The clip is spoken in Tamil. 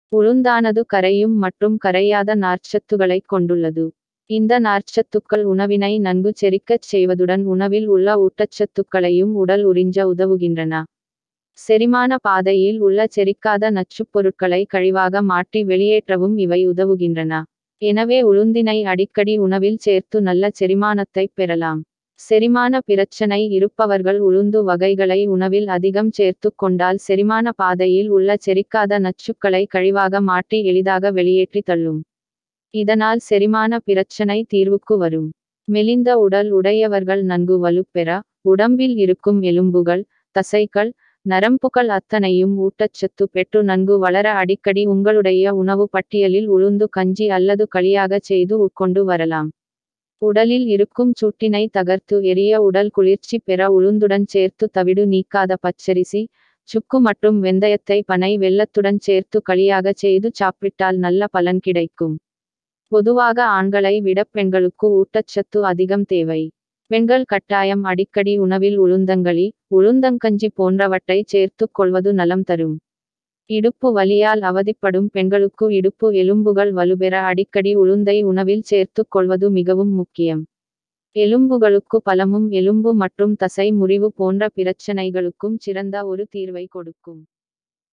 உளுந்தானது கரையும் மற்றும் கரையாத நார்ச்சத்துகளைக் கொண்டுள்ளது இந்த நார்ச்சத்துக்கள் உணவினை நன்கு செரிக்கச் செய்வதுடன் உணவில் உள்ள ஊட்டச்சத்துக்களையும் உடல் உறிஞ்ச உதவுகின்றன செரிமான பாதையில் உள்ள செரிக்காத நச்சுப் பொருட்களை கழிவாக மாற்றி வெளியேற்றவும் இவை உதவுகின்றன எனவே உளுந்தினை அடிக்கடி உணவில் சேர்த்து நல்ல செரிமானத்தை பெறலாம் செரிமான பிரச்சனை இருப்பவர்கள் உளுந்து வகைகளை உணவில் அதிகம் சேர்த்து கொண்டால் செரிமான பாதையில் உள்ள செரிக்காத நச்சுக்களை கழிவாக மாற்றி எளிதாக வெளியேற்றி தள்ளும் இதனால் செரிமான பிரச்சனை தீர்வுக்கு வரும் மெலிந்த உடல் உடையவர்கள் நன்கு வலுப்பெற உடம்பில் இருக்கும் எலும்புகள் தசைகள் நரம்புகள் அத்தனையும் ஊட்டச்சத்து பெற்று நன்கு வளர அடிக்கடி உங்களுடைய உணவு பட்டியலில் உளுந்து கஞ்சி அல்லது களியாக செய்து உட்கொண்டு வரலாம் உடலில் இருக்கும் சூட்டினை தகர்த்து எரிய உடல் குளிர்ச்சி பெற உளுந்துடன் சேர்த்து தவிடு நீக்காத பச்சரிசி சுக்கு மற்றும் வெந்தயத்தை பனை வெல்லத்துடன் சேர்த்து களியாக செய்து சாப்பிட்டால் நல்ல பலன் கிடைக்கும் பொதுவாக ஆண்களை விட பெண்களுக்கு ஊட்டச்சத்து அதிகம் தேவை பெண்கள் கட்டாயம் அடிக்கடி உணவில் உளுந்தங்களி உளுந்தங்கஞ்சி போன்றவற்றை சேர்த்து கொள்வது நலம் தரும் இடுப்பு வலியால் அவதிப்படும் பெண்களுக்கு இடுப்பு எலும்புகள் வலுப்பெற அடிக்கடி உளுந்தை உணவில் சேர்த்து கொள்வது மிகவும் முக்கியம் எலும்புகளுக்கு பலமும் எலும்பு மற்றும் தசை முறிவு போன்ற பிரச்சனைகளுக்கும் சிறந்த ஒரு தீர்வை கொடுக்கும்